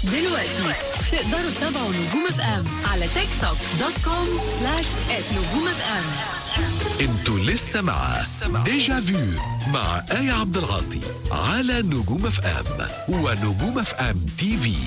دلوقتي تقدروا تتابعوا نجوم اف ام على تيك توك دوت كوم سلاش نجوم اف ام انتوا لسه مع ديجا فيو مع آية عبد العاطي على نجوم اف ام ونجوم اف ام تي في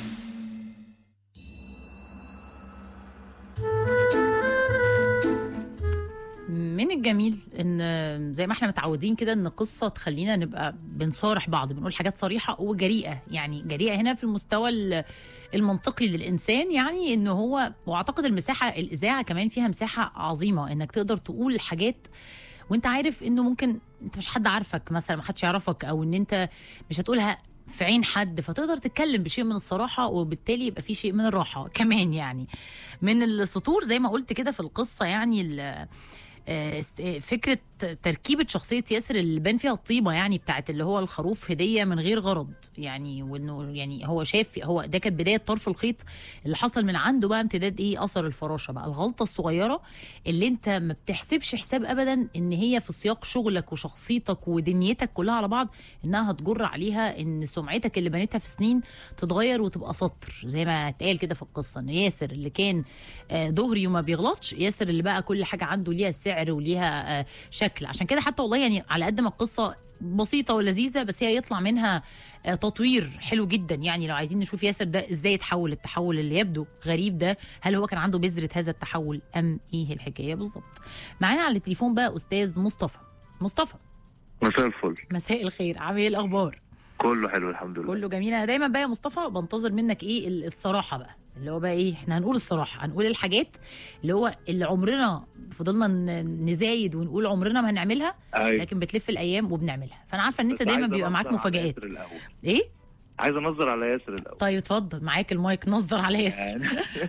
من الجميل ان زي ما احنا متعودين كده ان قصه تخلينا نبقى بنصارح بعض بنقول حاجات صريحه وجريئه يعني جريئه هنا في المستوى ال- المنطقي للانسان يعني ان هو واعتقد المساحه الاذاعه كمان فيها مساحه عظيمه انك تقدر تقول حاجات وانت عارف انه ممكن انت مش حد عارفك مثلا ما حدش يعرفك او ان انت مش هتقولها في عين حد فتقدر تتكلم بشيء من الصراحه وبالتالي يبقى في شيء من الراحه كمان يعني من السطور زي ما قلت كده في القصه يعني ال- آه، است- آه، فكره تركيبه شخصيه ياسر اللي بان فيها الطيبه يعني بتاعت اللي هو الخروف هديه من غير غرض يعني وانه يعني هو شاف هو ده كانت بدايه طرف الخيط اللي حصل من عنده بقى امتداد ايه اثر الفراشه بقى الغلطه الصغيره اللي انت ما بتحسبش حساب ابدا ان هي في سياق شغلك وشخصيتك ودنيتك كلها على بعض انها هتجر عليها ان سمعتك اللي بنيتها في سنين تتغير وتبقى سطر زي ما اتقال كده في القصه ان ياسر اللي كان آه، دغري وما بيغلطش ياسر اللي بقى كل حاجه عنده ليها سعر وليها آه، شكل عشان كده حتى والله يعني على قد ما القصه بسيطه ولذيذه بس هي يطلع منها آه، تطوير حلو جدا يعني لو عايزين نشوف ياسر ده ازاي اتحول التحول اللي يبدو غريب ده هل هو كان عنده بذره هذا التحول ام ايه الحكايه بالظبط معانا على التليفون بقى استاذ مصطفى مصطفى مساء الفل مساء الخير عامل ايه الاخبار كله حلو الحمد لله كله جميل انا دايما بقى يا مصطفى بنتظر منك ايه ال- الصراحه بقى اللي هو بقى ايه احنا هنقول الصراحه هنقول الحاجات اللي هو اللي عمرنا فضلنا ن- نزايد ونقول عمرنا ما هنعملها أيوة. لكن بتلف الايام وبنعملها فانا عارفه ان انت بس دايما عايز بيبقى معاك أنظر على مفاجآت ياسر الأول. ايه عايز انظر على ياسر الاول طيب اتفضل معاك المايك نظر على ياسر يعني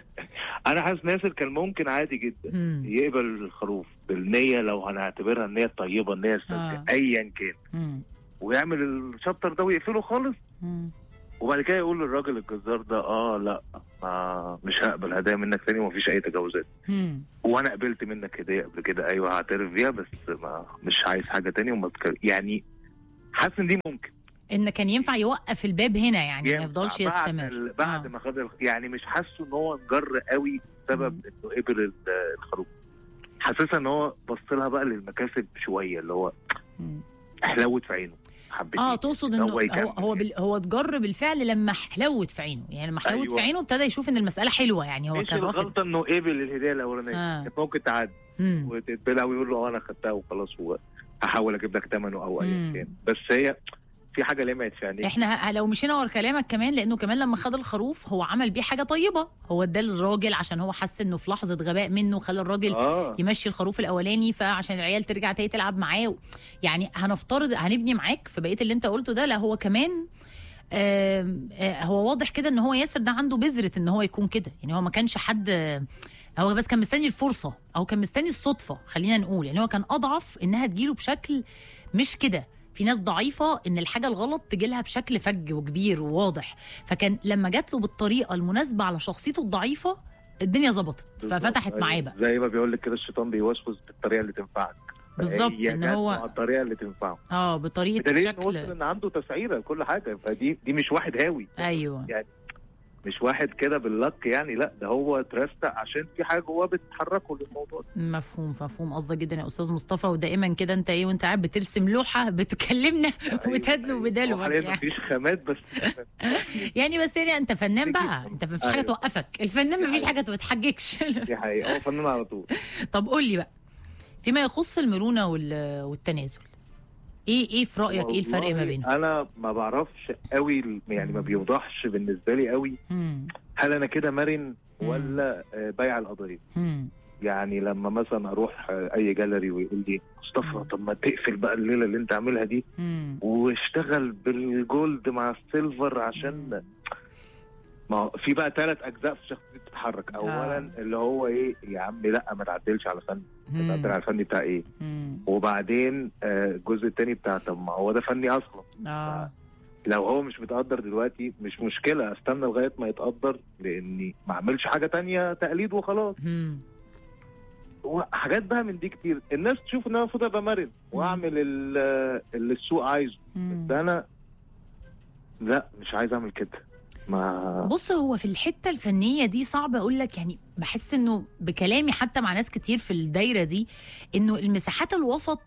انا حاسس ياسر كان ممكن عادي جدا مم. يقبل الخروف بالنية لو هنعتبرها النية الطيبة النية السالكة آه. ايا كان مم. ويعمل الشابتر ده ويقفله خالص مم. وبعد كده يقول للراجل الجزار ده اه لا ما مش هقبل هدايا منك تاني ومفيش اي تجاوزات مم. وانا قبلت منك هديه قبل كده ايوه هعترف بيها بس ما مش عايز حاجه تاني وما تك... يعني حاسس ان دي ممكن ان كان ينفع يوقف الباب هنا يعني ما ينفع يفضلش بعد يستمر ال- بعد آه. ما خد ال- يعني مش حاسه ان هو انجر قوي بسبب انه قبل ال- الخروج حاسسها ان هو بص لها بقى للمكاسب شويه اللي هو مم. حلوت في عينه حبتين اه تقصد انه هو هو يكمل. هو بال هو اتجر بالفعل لما حلوت في عينه يعني لما حلوت أيوة. في عينه ابتدى يشوف ان المساله حلوه يعني هو مش كان رافض الغلطه انه قبل الهديه الاولانيه آه. كانت ممكن تعدي مم. وتتبلع ويقول له اه انا خدتها وخلاص وهحاول اجيب لك ثمنه او ايا مم. كان بس هي في حاجه لمعت في عينيه احنا ه- لو مشينا ورا كلامك كمان لانه كمان لما خد الخروف هو عمل بيه حاجه طيبه هو اداه للراجل عشان هو حس انه في لحظه غباء منه خلى الراجل اه يمشي الخروف الاولاني فعشان العيال ترجع تاني تلعب معاه و... يعني هنفترض هنبني معاك في بقيه اللي انت قلته ده لا هو كمان آم، آه هو واضح كده ان هو ياسر ده عنده بذره ان هو يكون كده يعني هو ما كانش حد هو بس كان مستني الفرصه او كان مستني الصدفه خلينا نقول يعني هو كان اضعف انها تجيله بشكل مش كده في ناس ضعيفه ان الحاجه الغلط تجيلها بشكل فج وكبير وواضح فكان لما جات له بالطريقه المناسبه على شخصيته الضعيفه الدنيا ظبطت ففتحت أيوة. معاه بقى زي ما بيقول لك كده الشيطان بيوسوس بالطريقه اللي تنفعك بالظبط، فهي إن جت هو- مع الطريقه اللي تنفعه اه بطريقه بدليل انه وصل شكل ان عنده تسعيره لكل حاجه فدي دي مش واحد هاوي ايوه مش واحد كده باللك يعني لا ده هو اترستق عشان في حاجه جواه بتحركه للموضوع ده مفهوم مفهوم قصدك جدا يا استاذ مصطفى ودائما كده انت ايه وانت قاعد بترسم لوحه بتكلمنا وتدلو بدلوك حاليا يعني. مفيش خامات بس يعني بس يعني انت فنان أكيد. بقى انت مفيش حاجه أيوة. توقفك الفنان مفيش أيوة. حاجه ما بتحججش دي حقيقه هو فنان على طول طب قول لي بقى فيما يخص المرونه وال- والتنازل ايه ايه في رايك ايه الفرق ما والله بينهم انا ما بعرفش قوي يعني ما بيوضحش بالنسبه لي قوي مم. هل انا كده مرن مم. ولا آه، بايع القضيه مم. يعني لما مثلا اروح آه، اي جاليري ويقول لي مصطفى طب ما تقفل بقى الليله اللي انت عاملها دي مم. واشتغل بالجولد مع السيلفر عشان ما هو في بقى ثلاث اجزاء في الشخصيه بتتحرك اولا اللي هو ايه يا عم لا ما تعدلش على فن تعدل على الفني بتاع ايه مم. وبعدين آه، الجزء الثاني بتاع طب ما هو ده فني اصلا اه لو هو مش متقدر دلوقتي مش مشكله استنى لغايه ما يتقدر لاني ما اعملش حاجه تانية تقليد وخلاص مم. وحاجات بقى من دي كتير الناس تشوف ان انا المفروض ابقى مرن واعمل ال- اللي السوق عايزه مم. بس انا لا مش عايز اعمل كده ما بص هو في الحته الفنيه دي صعب اقول لك يعني بحس انه بكلامي حتى مع ناس كتير في الدايره دي انه المساحات الوسط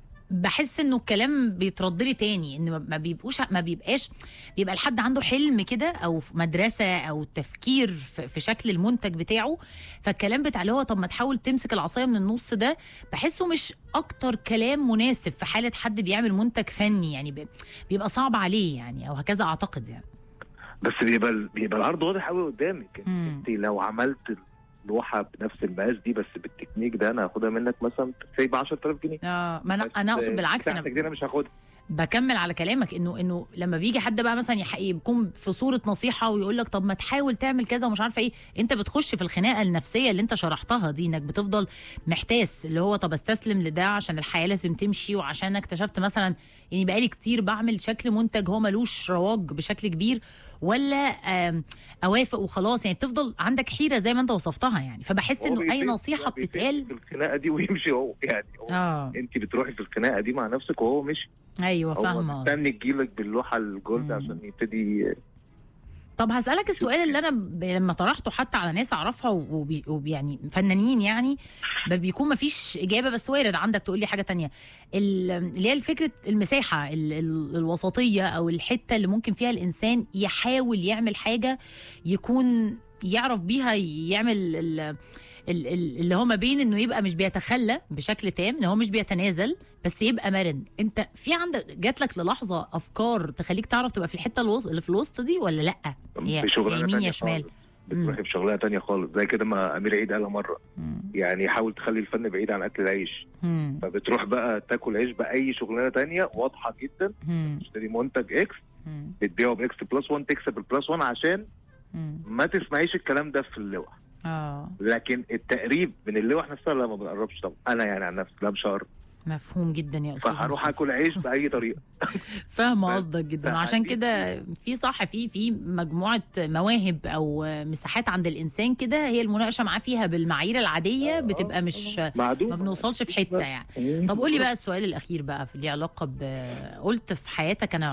بحس انه الكلام بيترد لي تاني انه ما بيبقوش ما بيبقاش بيبقى الحد عنده حلم كده او في مدرسه او تفكير في في شكل المنتج بتاعه فالكلام بتاع اللي هو طب ما تحاول تمسك العصايه من النص ده بحسه مش اكتر كلام مناسب في حاله حد بيعمل منتج فني يعني ب- بيبقى صعب عليه يعني او هكذا اعتقد يعني بس بيبقى بيبقى العرض واضح قوي قدامك مم. انت لو عملت اللوحه بنفس المقاس دي بس بالتكنيك ده انا هاخدها منك مثلا سي ب 10000 جنيه اه ما انا بس انا اقصد بالعكس انا بتاعتك دي انا مش هاخدها بكمل على كلامك انه انه لما بيجي حد بقى مثلا يح- يكون في صوره نصيحه ويقول لك طب ما تحاول تعمل كذا ومش عارفه ايه انت بتخش في الخناقه النفسيه اللي انت شرحتها دي انك بتفضل محتاس اللي هو طب استسلم لده عشان الحياه لازم تمشي وعشان انا اكتشفت مثلا يعني بقالي كتير بعمل شكل منتج هو ملوش رواج بشكل كبير ولا آم، اوافق وخلاص يعني بتفضل عندك حيره زي ما انت وصفتها يعني فبحس هو انه اي بيفك- نصيحه هو بيفك بتتقال في الخناقه دي ويمشي هو يعني هو اه انت بتروحي في الخناقه دي مع نفسك وهو مشي ايوه هو فاهمه قصدك. مستني تجيلك باللوحه الجولد مم. عشان يبتدي طب هسألك السؤال اللي أنا ب... لما طرحته حتى على ناس أعرفها وبي... وبي... يعني فنانين يعني ب- بيكون مفيش إجابة بس وارد عندك تقول لي حاجة تانية ال- اللي هي فكرة المساحة ال... ال... الوسطية أو الحتة اللي ممكن فيها الإنسان يحاول يعمل حاجة يكون يعرف بيها يعمل ال... ال- ال- اللي هو ما بين انه يبقى مش بيتخلى بشكل تام ان هو مش بيتنازل بس يبقى مرن انت في عندك جات لك للحظه افكار تخليك تعرف تبقى في الحته الوسط اللي في الوسط دي ولا لا يا- في شغلانه يا يمين تانية يا شمال خالص. بتروحي في شغلانه تانية خالص زي كده ما امير عيد قالها مره مم. يعني حاول تخلي الفن بعيد عن اكل العيش مم. فبتروح بقى تاكل عيش باي شغلانه تانية واضحه جدا مم. تشتري منتج اكس مم. بتبيعه باكس بلس 1 تكسب البلس 1 عشان مم. ما تسمعيش الكلام ده في اللوح اه لكن التقريب من اللوح نفسها لا ما بنقربش طبعا انا يعني عن نفسي لا مش هقرب مفهوم جدا يا استاذ فهروح مصطفى. اكل عيش باي طريقه فاهمه بس قصدك جدا ده وعشان حقيقي. كده في صح في في مجموعه مواهب او مساحات عند الانسان كده هي المناقشه معاه فيها بالمعايير العاديه بتبقى مش معدوم ما بنوصلش في حته يعني طب قولي بقى السؤال الاخير بقى في ليه علاقه ب قلت في حياتك انا